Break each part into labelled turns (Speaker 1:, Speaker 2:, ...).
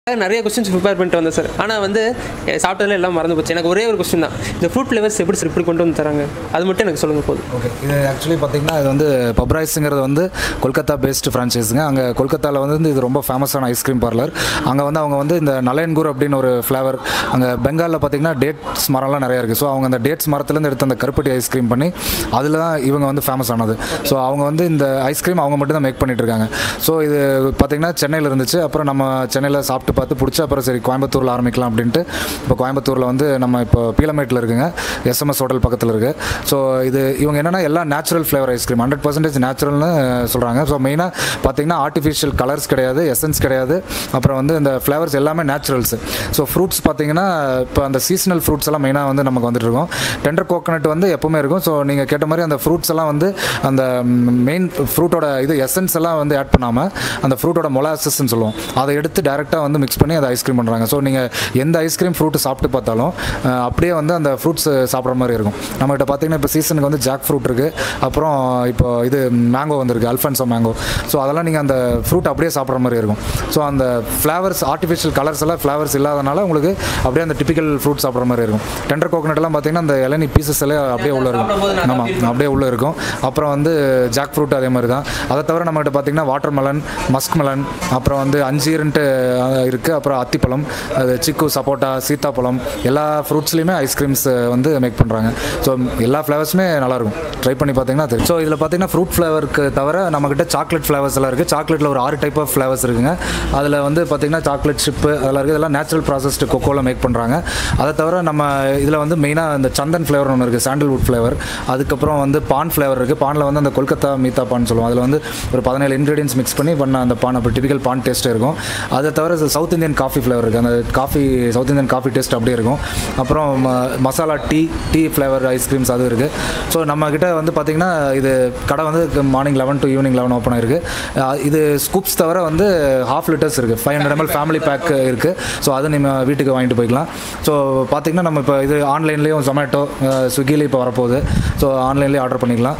Speaker 1: நிறைய questions prepare பண்ணிட்டு வந்தேன் சார் ஆனால் வந்து எ- சாப்பிட்டதுல எல்லாம் மறந்து போச்சு எனக்கு ஒரே ஒரு கொஸ்டின் தான் இந்த ஃப்ரூட் ஃப்ளேவர்ஸ் எப்படி சார் இப்படி கொண்டு வந்து தராங்க அது மட்டும் எனக்கு சொல்லுங்கள் போதும்
Speaker 2: ஓகே இது ஆக்சுவலி பார்த்தீங்கன்னா இது வந்து பப்ரைஸுங்கிறது வந்து கொல்கத்தா பேஸ்டு ஃப்ரான்ச்சைஸுங்க அங்கே கொல்கத்தாவில் வந்து இது ரொம்ப ஃபேமஸான ஐஸ்கிரீம் பார்லர் அங்கே வந்து அவங்க வந்து இந்த நலையன்கூர் அப்படின்னு ஒரு ஃப்ளேவர் அங்கே பெங்காலில் பார்த்தீங்கன்னா டேட்ஸ் மரம்லாம் நிறைய இருக்குது ஸோ அவங்க அந்த டேட்ஸ் மரத்துலேருந்து எடுத்த அந்த கருப்பட்டி ஐஸ்கிரீம் பண்ணி அதில் தான் இவங்க வந்து ஃபேமஸ் ஆனது ஸோ அவங்க வந்து இந்த ஐஸ்கிரீம் அவங்க மட்டும் தான் மேக் பண்ணிட்டு இருக்காங்க ஸோ இது பார்த்தீங்கன்னா சென்னையில் இருந்துச்சு அப்புறம் நம்ம சென்னையில் சாப்பிட்டு பார்த்து பிடிச்சி அப்புறம் சரி கோயம்புத்தூரில் ஆரம்பிக்கலாம் அப்படின்ட்டு இப்போ கோயம்புத்தூரில் வந்து நம்ம இப்போ பீலமேட்டில் இருக்குங்க எஸ்எம்எஸ் ஹோட்டல் பக்கத்தில் இருக்குது ஸோ இது இவங்க என்னென்னா எல்லாம் natural flavour ice cream hundred percentage நேச்சுரல்னு சொல்கிறாங்க ஸோ மெயினாக பார்த்தீங்கன்னா ஆர்டிஃபிஷியல் கலர்ஸ் கிடையாது எசன்ஸ் கிடையாது அப்புறம் வந்து இந்த ஃப்ளேவர்ஸ் எல்லாமே நேச்சுரல்ஸ் ஸோ ஃப்ரூட்ஸ் பார்த்தீங்கன்னா இப்போ அந்த சீசனல் ஃப்ரூட்ஸ் எல்லாம் மெயினாக வந்து நமக்கு வந்துட்டு இருக்கும் டெண்டர் கோகனட் வந்து எப்பவுமே இருக்கும் ஸோ நீங்கள் கேட்ட மாதிரி அந்த ஃப்ரூட்ஸ் எல்லாம் வந்து அந்த மெயின் ஃப்ரூட்டோட இது எசன்ஸ் எல்லாம் வந்து ஆட் பண்ணாமல் அந்த ஃப்ரூட்டோட மொலாசஸ்ன்னு சொல்லுவோம் அதை எடுத்து டேரெக்டாக வந்து மிக்ஸ் பண்ணி அதை ஐஸ்கிரீம் பண்ணுறாங்க ஸோ நீங்கள் எந்த ஐஸ்கிரீம் ஃப்ரூட் சாப்பிட்டு பார்த்தாலும் அஹ், அப்படியே வந்து அந்த ஃப்ரூட்ஸ் சாப்பிட்ற மாதிரி இருக்கும் நம்மகிட்ட பார்த்தீங்கன்னா இப்போ சீசனுக்கு வந்து ஜாக் ஃப்ரூட் இருக்குது அப்புறம் இப்போ இது மேங்கோ வந்திருக்கு அல்ஃபன்சோ மேங்கோ ஸோ அதெல்லாம் நீங்கள் அந்த ஃப்ரூட் அப்படியே சாப்பிட்ற மாதிரி இருக்கும் ஸோ அந்த ஃப்ளேவர்ஸ் ஆர்டிஃபிஷியல் கலர்ஸ் எல்லாம் ஃப்ளேவர்ஸ் இல்லாதனால உங்களுக்கு அப்படியே அந்த டிபிக்கல் ஃப்ரூட் சாப்பிட்ற மாதிரி இருக்கும் டெண்டர் கோகனட் எல்லாம் பார்த்தீங்கன்னா அந்த இளநி பீசஸ் எல்லாம் அப்படியே உள்ள இருக்கும் ஆமாம் அப்படியே உள்ள இருக்கும் அப்புறம் வந்து ஜாக் ஃப்ரூட் அதே மாதிரி தான் அதை தவிர நம்மகிட்ட பார்த்தீங்கன்னா வாட்டர் மெலன் மஸ்க் மெலன் அப்புறம் வந்து அஞ்சீர்ன்ட்டு இருக்குது அப்புறம் அத்திப்பழம் அது சிக்கு சப்போட்டா சீத்தாப்பழம் எல்லா ஃப்ரூட்ஸ்லையுமே ஐஸ்கிரீம்ஸ் வந்து மேக் பண்ணுறாங்க ஸோ எல்லா ஃப்ளேவர்ஸுமே நல்லாயிருக்கும் ட்ரை பண்ணி பார்த்தீங்கன்னா தெரியும் ஸோ இதில் பார்த்தீங்கன்னா ஃப்ரூட் ஃப்ளேவருக்கு தவிர நம்மக்கிட்ட சாக்லேட் ஃப்ளேவர்ஸ் எல்லாம் இருக்குது சாக்லேட்டில் ஒரு ஆறு டைப் ஆஃப் ஃப்ளேவர்ஸ் இருக்குங்க அதில் வந்து பார்த்தீங்கன்னா சாக்லேட் ஷிப்பு அதெல்லாம் இருக்குது இதெல்லாம் நேச்சுரல் ப்ராசஸ்டு கொக்கோவில் மேக் பண்ணுறாங்க அதை தவிர நம்ம இதில் வந்து மெயினாக இந்த சந்தன் ஃப்ளேவர் ஒன்று இருக்குது சாண்டல்வுட் ஃப்ளேவர் அதுக்கப்புறம் வந்து பான் ஃப்ளேவர் இருக்குது பானில் வந்து அந்த கொல்கத்தா மீத்தா பான் சொல்லுவோம் அதில் வந்து ஒரு பதினேழு இன்க்ரீடியன்ஸ் மிக்ஸ் பண்ணி பண்ண அந்த பான் அப்போ டிபிக்கல் பான் டேஸ்ட் இருக்கும் அதை தவிர சவுத் இந்தியன் காஃபி ஃப்ளேவர் இருக்குது அந்த coffee south Indian coffee taste அப்படியே இருக்கும் அப்புறம் ம- masala tea tea flavour ice creams அது இருக்குது ஸோ நம்மக்கிட்ட வந்து பார்த்திங்கன்னா இது கடை வந்து morning eleven to evening eleven open ஆயிருக்கு அஹ் இது ஸ்கூப்ஸ் தவிர வந்து ஹாஃப் லிட்டர்ஸ் இருக்குது five hundred ML family pack இருக்குது ஸோ அது நீங்கள் வீட்டுக்கு வாங்கிட்டு போய்க்கலாம் ஸோ பார்த்திங்கன்னா நம்ம இப்போ இது ஆன்லைன்லேயும் ஜொமேட்டோ ஸ்விக்கியில் இப்போ வரப்போகுது ஸோ ஆன்லைன்லேயே ஆர்டர் பண்ணிக்கலாம்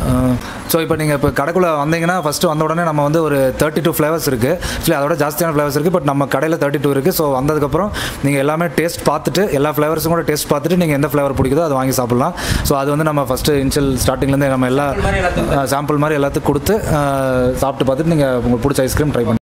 Speaker 2: ஸோ இப்போ நீங்கள் இப்போ கடைக்குள்ளே வந்தீங்கன்னா ஃபஸ்ட்டு வந்த உடனே நம்ம வந்து ஒரு தேர்ட்டி டூ ஃப்ளேவர்ஸ் இருக்குது ஆக்சுவலி அதோட ஜாஸ்தியான ஃப்ளேவர்ஸ் இருக்குது பட் நம்ம கடையில் தேர்ட்டி டூ இருக்குது ஸோ வந்ததுக்கப்புறம் நீங்கள் எல்லாமே டேஸ்ட் பார்த்துட்டு எல்லா ஃப்ளேவர்ஸும் கூட டேஸ்ட் பார்த்துட்டு நீங்கள் எந்த ஃப்ளேவர் பிடிக்குதோ அதை வாங்கி சாப்பிட்லாம் ஸோ அது வந்து நம்ம ஃபஸ்ட்டு இனிஷியல் ஸ்டார்டிங்லேருந்து நம்ம எல்லா சாம்பிள் மாதிரி எல்லாத்துக்கும் கொடுத்து அஹ், சாப்பிட்டு பார்த்துட்டு நீங்கள் உங்களுக்கு பிடிச்ச ஐஸ்கிரீம் ட்ரை பண்ணி